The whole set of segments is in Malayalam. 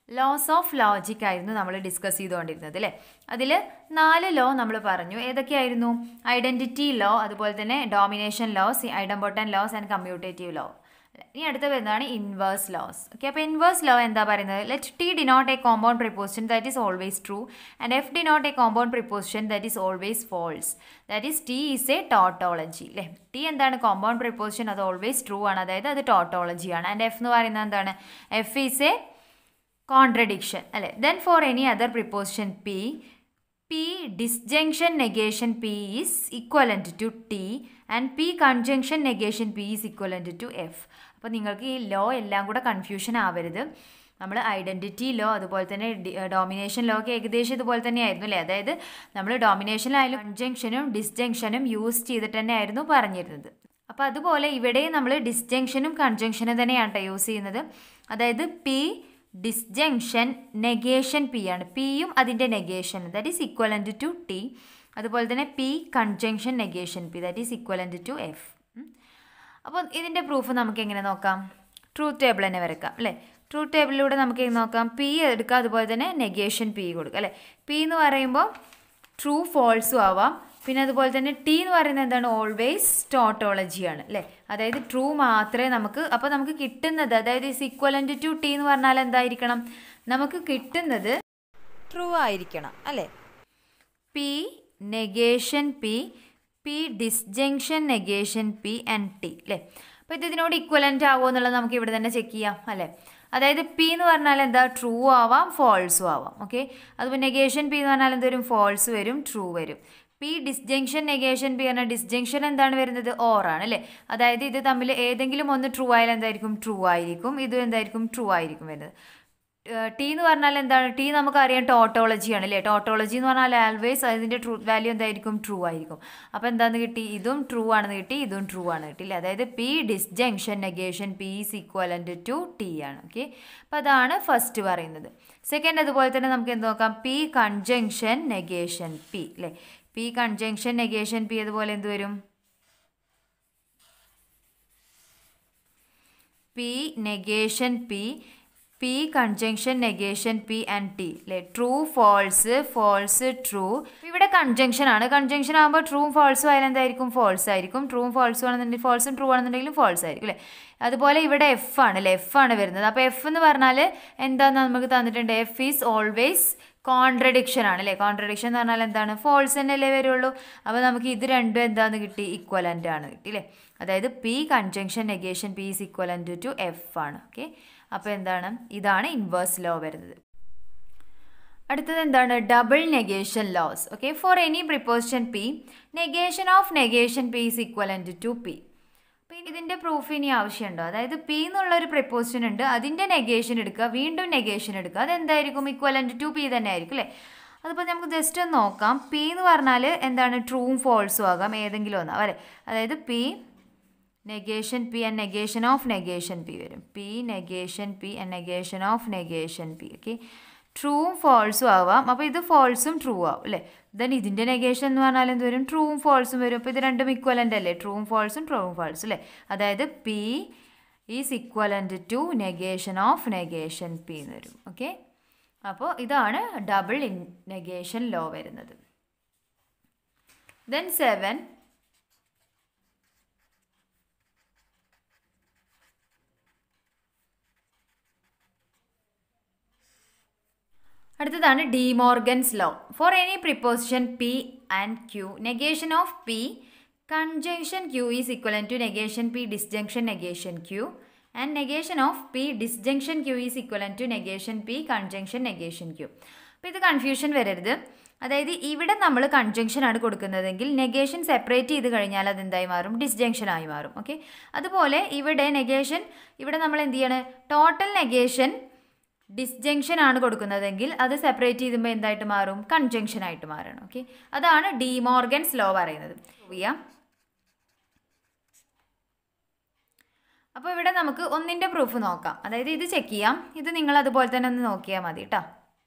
ലോസ് ഓഫ് ലോജിക് ആയിരുന്നു നമ്മൾ ഡിസ്കസ് ചെയ്തുകൊണ്ടിരുന്നത് അല്ലേ അതിൽ നാല് ലോ നമ്മൾ പറഞ്ഞു ഏതൊക്കെയായിരുന്നു ഐഡൻറ്റിറ്റി ലോ അതുപോലെ തന്നെ domination laws idempotent laws and commutative law ഇനി അടുത്ത വരുന്നതാണ് ഇൻവേഴ്സ് ലോസ് ഓക്കെ അപ്പോൾ ഇൻവേഴ്സ് ലോ എന്താ പറയുന്നത് let T denote a compound proposition that is always true and F denote a compound proposition that is always false that is T is a tautology അല്ലേ ടി എന്താണ് കോമ്പൗണ്ട് പ്രിപ്പോസിഷൻ അത് ഓൾവേസ് ട്രൂ ആണ് അതായത് അത് ടോട്ടോളജിയാണ് ആൻഡ് എഫ് എന്ന് പറയുന്നത് എന്താണ് എഫ് ഈസ് എ കോൺട്രഡിക്ഷൻ അല്ലേ then for any other proposition P P disjunction negation P is equivalent to T and P conjunction negation P is equivalent to F അപ്പോൾ നിങ്ങൾക്ക് ഈ ലോ എല്ലാം കൂടെ കൺഫ്യൂഷൻ ആവരുത് നമ്മൾ ഐഡൻറ്റിറ്റി ലോ അതുപോലെ തന്നെ ഡോമിനേഷൻ ലോ ഒക്കെ ഏകദേശം ഇതുപോലെ തന്നെയായിരുന്നു അല്ലേ അതായത് നമ്മൾ ഡോമിനേഷനിലായാലും കൺജങ്ഷനും ഡിസ്ജങ്ഷനും യൂസ് ചെയ്തിട്ട് തന്നെയായിരുന്നു പറഞ്ഞിരുന്നത് അപ്പോൾ അതുപോലെ ഇവിടെ നമ്മൾ ഡിസ്ജങ്ഷനും കൺജങ്ഷനും തന്നെയാണ് കേട്ടോ യൂസ് ചെയ്യുന്നത് അതായത് പി ഡിസ്ജങ്ഷൻ നെഗേഷൻ പി ആണ് പിയും അതിൻ്റെ negation that is equivalent to T അതുപോലെ തന്നെ P conjunction negation P that is equivalent to F അപ്പോൾ ഇതിൻ്റെ പ്രൂഫ് നമുക്ക് എങ്ങനെ നോക്കാം ട്രൂത്ത് ടേബിൾ തന്നെ വരക്കാം അല്ലേ ട്രൂത്ത് ടേബിളിലൂടെ നമുക്ക് നോക്കാം പി എടുക്കാം അതുപോലെ തന്നെ നെഗേഷൻ പി കൊടുക്കുക അല്ലേ പി എന്ന് പറയുമ്പോൾ ട്രൂ ഫോൾസും ആവാം പിന്നെ അതുപോലെ തന്നെ ടി എന്ന് പറയുന്നത് എന്താണ് ഓൾവേസ് ടോട്ടോളജിയാണ് അല്ലേ അതായത് ട്രൂ മാത്രമേ നമുക്ക് അപ്പോൾ നമുക്ക് കിട്ടുന്നത് അതായത് ഇസ് ഇക്വലൻറ്റ് ടു ടി എന്ന് പറഞ്ഞാൽ എന്തായിരിക്കണം നമുക്ക് കിട്ടുന്നത് ട്രൂ ആയിരിക്കണം അല്ലേ P negation P P disjunction negation P and T അല്ലേ അപ്പോൾ ഇത് ഇതിനോട് ഇക്വലൻ്റ് ആവുമോ എന്നുള്ളത് നമുക്ക് ഇവിടെ തന്നെ ചെക്ക് ചെയ്യാം അല്ലേ അതായത് പി എന്ന് പറഞ്ഞാൽ എന്താ ട്രൂ ആവാം ഫോൾസും ആവാം ഓക്കെ അതുപോലെ നെഗേഷൻ പി എന്ന് പറഞ്ഞാൽ എന്ത് വരും ഫോൾസ് വരും ട്രൂ വരും പി ഡിസ്ജങ്ഷൻ നെഗേഷൻ പി പറഞ്ഞാൽ ഡിസ്ജങ്ഷൻ എന്താണ് വരുന്നത് ഓറാണ് അല്ലേ അതായത് ഇത് തമ്മിൽ ഏതെങ്കിലും ഒന്ന് ട്രൂ ആയാൽ എന്തായിരിക്കും ട്രൂ ആയിരിക്കും ഇതും എന്തായിരിക്കും ട്രൂ ആയിരിക്കും വരുന്നത് ടി എന്ന് പറഞ്ഞാൽ എന്താണ് ടി നമുക്കറിയാം ടോട്ടോളജിയാണ് അല്ലേ ടോട്ടോളജി എന്ന് പറഞ്ഞാൽ ആൽവേസ് അതിൻ്റെ ട്രൂത്ത് വാല്യൂ എന്തായിരിക്കും ട്രൂ ആയിരിക്കും അപ്പോൾ എന്താന്ന് കിട്ടി ഇതും ട്രൂ ആണെന്ന് കിട്ടി ഇതും ട്രൂ ആണ് കിട്ടില്ലേ അതായത് P disjunction negation P is equivalent to T ആണ് ഓക്കെ അപ്പോൾ അതാണ് ഫസ്റ്റ് പറയുന്നത് സെക്കൻഡ് അതുപോലെ തന്നെ നമുക്ക് എന്ത് നോക്കാം പി കൺജങ്ഷൻ നെഗേഷൻ പി അല്ലേ പി കൺജങ്ഷൻ നെഗേഷൻ പി അതുപോലെ എന്ത് വരും P negation P P conjunction negation P and T അല്ലേ ട്രൂ ഫോൾസ് ഫോൾസ് ട്രൂ ഇവിടെ കൺജങ്ഷൻ ആണ് കൺജങ്ഷൻ ആകുമ്പോൾ ട്രൂ ഫോൾസും ആയാലും എന്തായിരിക്കും ഫോൾസ് ആയിരിക്കും ട്രൂ ഫോൾസും ആണെന്നുണ്ടെങ്കിൽ ഫോൾസും ട്രൂ ആണെന്നുണ്ടെങ്കിലും ഫോൾസ് ആയിരിക്കും അല്ലേ അതുപോലെ ഇവിടെ എഫ് ആണ് അല്ലേ എഫ് ആണ് വരുന്നത് അപ്പോൾ എഫ് എന്ന് പറഞ്ഞാൽ എന്താന്ന് നമുക്ക് തന്നിട്ടുണ്ട് എഫ് ഈസ് ഓൾവേസ് കോൺട്രഡിക്ഷൻ ആണ് അല്ലേ കോൺട്രഡിക്ഷൻ എന്ന് പറഞ്ഞാൽ എന്താണ് ഫോൾസ് തന്നെയല്ലേ വരുള്ളൂ അപ്പോൾ നമുക്ക് ഇത് രണ്ടും എന്താന്ന് കിട്ടി ഇക്വലൻ്റ് ആണ് കിട്ടി അല്ലേ അതായത് P conjunction negation P is equivalent to F ആണ് ഓക്കെ അപ്പോൾ എന്താണ് ഇതാണ് ഇൻവേഴ്സ് ലോ വരുന്നത് അടുത്തത് എന്താണ് double negation laws okay for any proposition P negation of negation P is equivalent to P അപ്പോൾ ഇതിൻ്റെ പ്രൂഫ് ഇനി ആവശ്യമുണ്ടോ അതായത് പി എന്നുള്ള ഒരു പ്രിപ്പോസിഷൻ ഉണ്ട് അതിൻ്റെ നെഗേഷൻ എടുക്കുക വീണ്ടും നെഗേഷൻ എടുക്കുക അതെന്തായിരിക്കും ഇക്വലൻ്റ് ടു പി തന്നെ ആയിരിക്കും അല്ലേ അതിപ്പോൾ നമുക്ക് ജസ്റ്റ് ഒന്ന് നോക്കാം പി എന്ന് പറഞ്ഞാൽ എന്താണ് ട്രൂവും ഫോൾസും ആകാം ഏതെങ്കിലും ഒന്നാ അല്ലേ അതായത് P negation P and negation of negation P വരും P negation P and negation of negation P okay ട്രൂവും ഫോൾസും ആവാം അപ്പോൾ ഇത് ഫോൾസും ട്രൂ ആവും അല്ലേ ദെൻ ഇതിൻ്റെ നെഗേഷൻ എന്ന് പറഞ്ഞാൽ എന്ത് വരും ട്രൂവും ഫോൾസും വരും അപ്പോൾ ഇത് രണ്ടും ഇക്വലൻ്റ് അല്ലേ ട്രൂവും ഫോൾസും ട്രൂവും ഫോൾസും അല്ലേ അതായത് P is equivalent to negation of negation P എന്ന് വരും ഓക്കെ അപ്പോൾ ഇതാണ് ഡബിൾ ഇൻ നെഗേഷൻ ലോ വരുന്നത് ദെൻ സെവൻ അടുത്തതാണ് De Morgan's law for any proposition P and Q negation of P conjunction Q is equivalent to negation P disjunction negation Q and negation of P disjunction Q is equivalent to negation P conjunction negation Q അപ്പോൾ ഇത് കൺഫ്യൂഷൻ വരരുത് അതായത് ഇവിടെ നമ്മൾ കൺജങ്ഷൻ ആണ് കൊടുക്കുന്നതെങ്കിൽ നെഗേഷൻ സെപ്പറേറ്റ് ചെയ്ത് കഴിഞ്ഞാൽ അത് എന്തായി മാറും ഡിസ്ജങ്ഷൻ ആയി മാറും ഓക്കെ അതുപോലെ ഇവിടെ നെഗേഷൻ ഇവിടെ നമ്മൾ എന്ത് ചെയ്യണം ടോട്ടൽ നെഗേഷൻ ഡിസ്ജങ്ഷൻ ആണ് കൊടുക്കുന്നതെങ്കിൽ അത് സെപ്പറേറ്റ് ചെയ്യുമ്പോൾ എന്തായിട്ട് മാറും കൺജങ്ഷൻ ആയിട്ട് മാറണം ഓക്കെ അതാണ് ഡിമോർഗൻസ് ലോ പറയുന്നത് ചെയ്യാം അപ്പോൾ ഇവിടെ നമുക്ക് ഒന്നിൻ്റെ പ്രൂഫ് നോക്കാം അതായത് ഇത് ചെക്ക് ചെയ്യാം ഇത് നിങ്ങൾ അതുപോലെ തന്നെ ഒന്ന് നോക്കിയാൽ മതി കേട്ടോ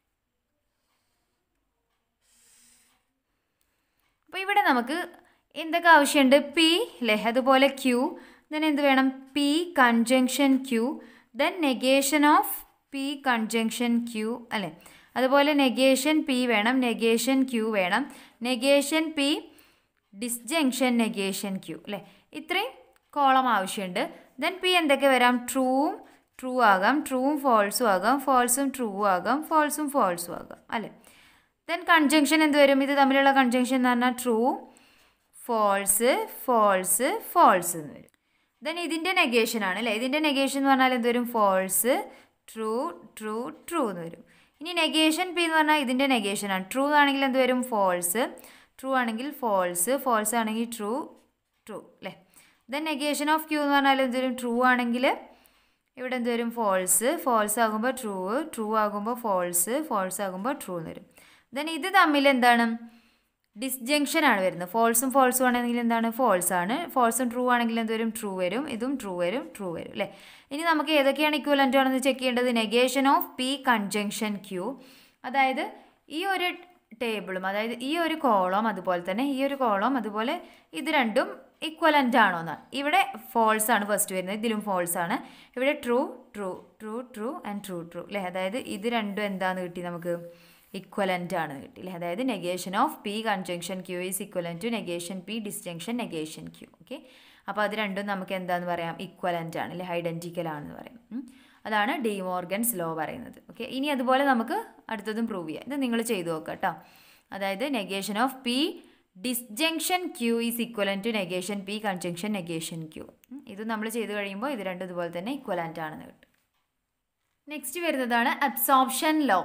അപ്പോൾ ഇവിടെ നമുക്ക് എന്തൊക്കെ ആവശ്യമുണ്ട് പി അല്ലേ അതുപോലെ ക്യൂ ദെൻ എന്ത് വേണം P conjunction Q then negation of P conjunction Q അല്ലേ അതുപോലെ നെഗേഷൻ പി വേണം നെഗേഷൻ ക്യൂ വേണം negation P disjunction negation Q അല്ലേ ഇത്രയും കോളം ആവശ്യമുണ്ട് ദെൻ പി എന്തൊക്കെ വരാം ട്രൂവും ട്രൂ ആകാം ട്രൂവും ഫോൾസും ആകാം ഫോൾസും ട്രൂ ആകാം ഫോൾസും ഫോൾസും ആകാം അല്ലേ ദെൻ കൺജങ്ഷൻ എന്ത് വരും ഇത് തമ്മിലുള്ള കൺജങ്ഷൻ എന്ന് പറഞ്ഞാൽ ട്രൂ ഫോൾസ് ഫോൾസ് ഫോൾസ് എന്ന് വരും ദെൻ ഇതിൻ്റെ നെഗേഷൻ ആണ് അല്ലേ ഇതിൻ്റെ നെഗേഷൻ എന്ന് പറഞ്ഞാൽ എന്ത് വരും ഫോൾസ് ട്രൂ ട്രൂ ട്രൂ എന്ന് വരും ഇനി നെഗേഷൻ പി എന്ന് പറഞ്ഞാൽ ഇതിൻ്റെ നെഗേഷൻ ആണ് ട്രൂ ആണെങ്കിൽ എന്ത് വരും ഫോൾസ് ട്രൂ ആണെങ്കിൽ ഫോൾസ് ഫോൾസ് ആണെങ്കിൽ ട്രൂ ട്രൂ അല്ലേ ദെൻ നെഗേഷൻ ഓഫ് ക്യൂ എന്ന് പറഞ്ഞാൽ എന്ത് വരും ട്രൂ ആണെങ്കിൽ ഇവിടെ എന്ത് വരും ഫോൾസ് ഫോൾസ് ആകുമ്പോൾ ട്രൂ ട്രൂ ആകുമ്പോൾ ഫോൾസ് ഫോൾസ് ആകുമ്പോൾ ട്രൂ എന്ന് വരും ദെൻ ഇത് തമ്മിൽ എന്താണ് ഡിസ്ജങ്ഷൻ ആണ് വരുന്നത് ഫോൾസും ഫോൾസും ആണെങ്കിൽ എന്താണ് ഫോൾസ് ആണ് ഫോൾസും ട്രൂ ആണെങ്കിൽ എന്ത് വരും ട്രൂ വരും ഇതും ട്രൂ വരും ട്രൂ വരും അല്ലേ ഇനി നമുക്ക് ഏതൊക്കെയാണ് ഇക്വലൻ്റ് ആണെന്ന് ചെക്ക് ചെയ്യേണ്ടത് negation of P conjunction Q അതായത് ഈ ഒരു ടേബിളും അതായത് ഈ ഒരു കോളം അതുപോലെ തന്നെ ഈ ഒരു കോളം അതുപോലെ ഇത് രണ്ടും ഇക്വലൻ്റ് ആണോ എന്നാണ് ഇവിടെ ഫോൾസ് ആണ് ഫസ്റ്റ് വരുന്നത് ഇതിലും ഫോൾസ് ആണ് ഇവിടെ true true true true and true true അല്ലേ അതായത് ഇത് രണ്ടും എന്താന്ന് കിട്ടി നമുക്ക് ഇക്വലൻ്റ് ആണ് കിട്ടി അല്ലേ അതായത് negation of P conjunction Q is equivalent to negation P disjunction negation Q okay അപ്പോൾ അത് രണ്ടും നമുക്ക് എന്താന്ന് പറയാം ഇക്വലൻ്റ് ആണ് അല്ലെ ഐഡൻറ്റിക്കൽ ആണെന്ന് പറയും ഉം. അതാണ് ഡി മോർഗൻസ് ലോ പറയുന്നത് ഓക്കെ ഇനി അതുപോലെ നമുക്ക് അടുത്തതും പ്രൂവ് ചെയ്യാം ഇത് നിങ്ങൾ ചെയ്തു നോക്കുക കേട്ടോ അതായത് negation of P disjunction Q is equivalent to negation P conjunction negation Q ഇത് നമ്മൾ ചെയ്ത് കഴിയുമ്പോൾ ഇത് രണ്ടും ഇതുപോലെ തന്നെ ഇക്വലൻ്റ് ആണെന്ന് കിട്ടും നെക്സ്റ്റ് വരുന്നതാണ് absorption law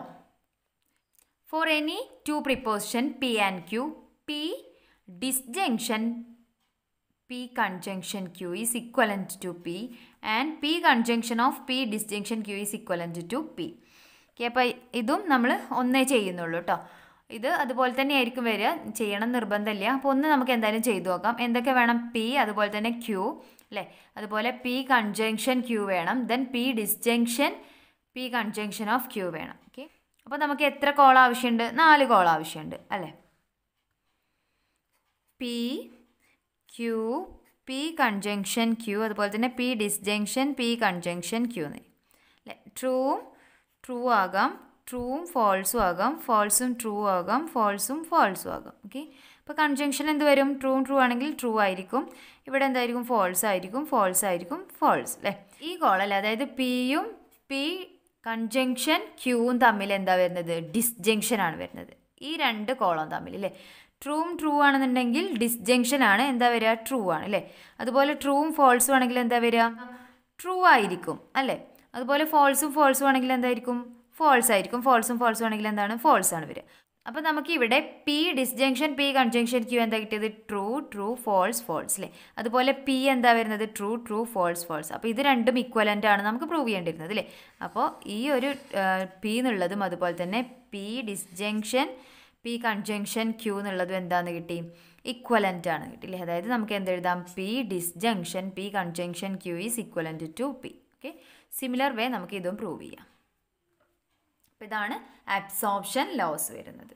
for any two proposition P and Q P disjunction P conjunction Q is equivalent to P and P conjunction of P disjunction Q is equivalent to P okay അപ്പോൾ ഇതും നമ്മൾ ഒന്നേ ചെയ്യുന്നുള്ളൂ കേട്ടോ ഇത് അതുപോലെ തന്നെ ആയിരിക്കും വരിക ചെയ്യണം നിർബന്ധമില്ല അപ്പോൾ ഒന്ന് നമുക്ക് എന്തായാലും ചെയ്തു നോക്കാം എന്തൊക്കെ വേണം പി അതുപോലെ തന്നെ ക്യൂ അല്ലേ അതുപോലെ പി കൺജങ്ഷൻ ക്യൂ വേണം then P disjunction P conjunction of Q വേണം ഓക്കെ അപ്പോൾ നമുക്ക് എത്ര കോൾ ആവശ്യമുണ്ട് നാല് കോൾ ആവശ്യമുണ്ട് അല്ലേ P Q P conjunction Q അതുപോലെ തന്നെ P disjunction P conjunction Q എന്ന് അല്ലേ ട്രൂവും ട്രൂ ആകാം ട്രൂവും ഫോൾസും ആകാം ഫോൾസും ട്രൂ ആകാം ഫോൾസും ഫോൾസും ആകാം ഓക്കെ അപ്പോൾ കൺജങ്ഷൻ എന്ത് വരും ട്രൂവും ട്രൂ ആണെങ്കിൽ ട്രൂ ആയിരിക്കും ഇവിടെ എന്തായിരിക്കും ഫോൾസ് ആയിരിക്കും ഫോൾസ് ആയിരിക്കും ഫോൾസ് അല്ലേ ഈ കോളല്ലേ അതായത് പിയും പി കൺജങ്ഷൻ ക്യൂവും തമ്മിൽ എന്താ വരുന്നത് ഡിസ്ജങ്ഷൻ ആണ് വരുന്നത് ഈ രണ്ട് കോളം തമ്മിൽ അല്ലേ ട്രൂവും ട്രൂ ആണെന്നുണ്ടെങ്കിൽ ഡിസ്ജങ്ഷൻ ആണ് എന്താ വരിക ട്രൂ ആണ് അല്ലേ അതുപോലെ ട്രൂവും ഫോൾസും ആണെങ്കിൽ എന്താ വരിക ട്രൂ ആയിരിക്കും അല്ലേ അതുപോലെ ഫോൾസും ഫോൾസും ആണെങ്കിൽ എന്തായിരിക്കും ഫോൾസ് ആയിരിക്കും ഫോൾസും ഫോൾസും ആണെങ്കിൽ എന്താണ് ഫോൾസ് ആണ് വരിക അപ്പോൾ നമുക്ക് ഇവിടെ P disjunction P conjunction Q എന്താ കിട്ടിയത് ട്രൂ ട്രൂ ഫോൾസ് ഫോൾസ് അല്ലേ അതുപോലെ പി എന്താ വരുന്നത് ട്രൂ ട്രൂ ഫോൾസ് ഫോൾസ് അപ്പോൾ ഇത് രണ്ടും ഇക്വലൻ്റ് ആണ് നമുക്ക് പ്രൂവ് ചെയ്യേണ്ടിരുന്നത് അല്ലേ അപ്പോൾ ഈ ഒരു പി എന്നുള്ളതും അതുപോലെ തന്നെ P disjunction P conjunction Q എന്നുള്ളതും എന്താണെന്ന് കിട്ടി ഇക്വലൻ്റ് ആണ് കിട്ടില്ലേ അതായത് നമുക്ക് എന്തെഴുതാം P disjunction P conjunction Q is equivalent to P okay similar way നമുക്ക് ഇതും പ്രൂവ് ചെയ്യാം അപ്പോൾ ഇതാണ് അബ്സോർപ്ഷൻ ലോസ് വരുന്നത്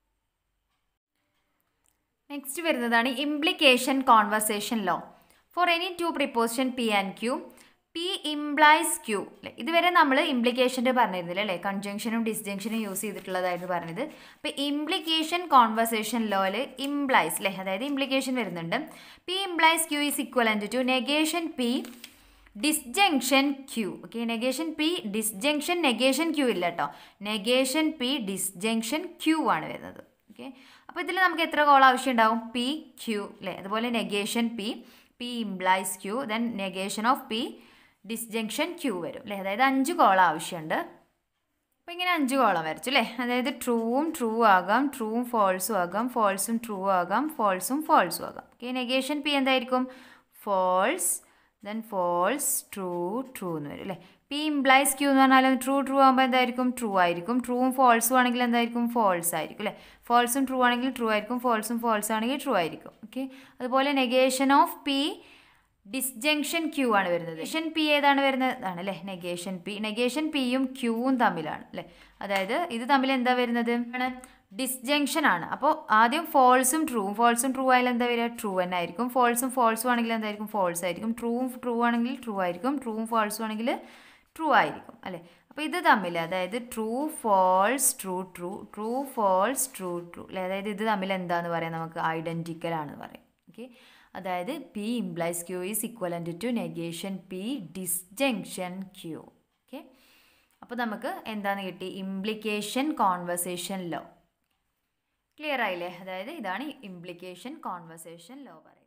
നെക്സ്റ്റ് വരുന്നതാണ് implication conversation law for any two proposition P and Q P implies Q അല്ലേ ഇതുവരെ നമ്മൾ ഇംപ്ലിക്കേഷൻ്റെ പറഞ്ഞിരുന്നില്ല അല്ലേ കൺജങ്ഷനും ഡിസ്ജങ്ഷനും യൂസ് ചെയ്തിട്ടുള്ളതായിരുന്നു പറഞ്ഞത് അപ്പോൾ ഇംപ്ലിക്കേഷൻ കോൺവെർസേഷൻ ലോയിൽ ഇംപ്ലൈസ് അല്ലേ അതായത് ഇംപ്ലിക്കേഷൻ വരുന്നുണ്ട് P implies Q is equivalent to negation P disjunction Q okay negation P disjunction negation Q ഇല്ല കേട്ടോ നെഗേഷൻ പി ഡിസ്ജങ്ഷൻ ക്യൂ ആണ് വരുന്നത് ഓക്കെ അപ്പോൾ ഇതിൽ നമുക്ക് എത്ര കോൾ ആവശ്യം ഉണ്ടാവും പി ക്യൂ അല്ലേ അതുപോലെ negation P P implies Q then negation of P disjunction Q വരും അല്ലേ അതായത് അഞ്ച് കോൾ ആവശ്യമുണ്ട് അപ്പോൾ ഇങ്ങനെ അഞ്ച് കോളം വരച്ചു അല്ലേ അതായത് ട്രൂവും ട്രൂ ആകാം ട്രൂവും ഫോൾസും ആകാം ഫോൾസും ട്രൂ ആകാം ഫോൾസും ഫോൾസും ആകാം ഓക്കെ നെഗേഷൻ പി എന്തായിരിക്കും false then false true true എന്ന് വരും അല്ലേ പി ഇംപ്ലൈസ് ക്യൂ എന്ന് പറഞ്ഞാൽ ട്രൂ ട്രൂ ആകുമ്പോൾ എന്തായിരിക്കും ട്രൂ ആയിരിക്കും ട്രൂവും ഫോൾസും ആണെങ്കിൽ എന്തായിരിക്കും ഫോൾസ് ആയിരിക്കും അല്ലേ ഫോൾസും ട്രൂ ആണെങ്കിൽ ട്രൂ ആയിരിക്കും ഫോൾസും ഫോൾസ് ആണെങ്കിൽ ട്രൂ ആയിരിക്കും ഓക്കെ അതുപോലെ negation of P disjunction Q ആണ് വരുന്നത് നെഗേഷൻ പി ഏതാണ് വരുന്നത് ആണ് അല്ലേ നെഗേഷൻ പി നെഗേഷൻ പിയും ക്യൂവും തമ്മിലാണ് അല്ലേ അതായത് ഇത് തമ്മിൽ എന്താ വരുന്നത് ആണ് ഡിസ്ജങ്ഷൻ ആണ് അപ്പോൾ ആദ്യം ഫോൾസും ട്രൂവും ഫോൾസും ട്രൂ ആയാലും എന്താ വരിക ട്രൂ തന്നെ ആയിരിക്കും ഫോൾസും ഫോൾസും ആണെങ്കിൽ എന്തായിരിക്കും ഫോൾസ് ആയിരിക്കും ട്രൂവും ട്രൂ ആണെങ്കിൽ ട്രൂ ആയിരിക്കും ട്രൂവും ഫോൾസും ആണെങ്കിൽ ട്രൂ ആയിരിക്കും അല്ലേ അപ്പോൾ അപ്പോൾ ഇത് തമ്മിൽ അതായത് true false true true true false true true അല്ലെ അതായത് ഇത് തമ്മിൽ എന്താന്ന് പറയാം നമുക്ക് ഐഡൻറ്റിക്കൽ ആണെന്ന് പറയാം ഓക്കെ അതായത് P implies Q is equivalent to negation P disjunction Q okay അപ്പോൾ നമുക്ക് എന്താന്ന് കിട്ടി ഇംപ്ലിക്കേഷൻ കോൺവെർസേഷൻ ലോ ക്ലിയർ ആയില്ലേ അതായത് ഇതാണ് ഇംപ്ലിക്കേഷൻ കോൺവെർസേഷൻ ലോ പറയുന്നത്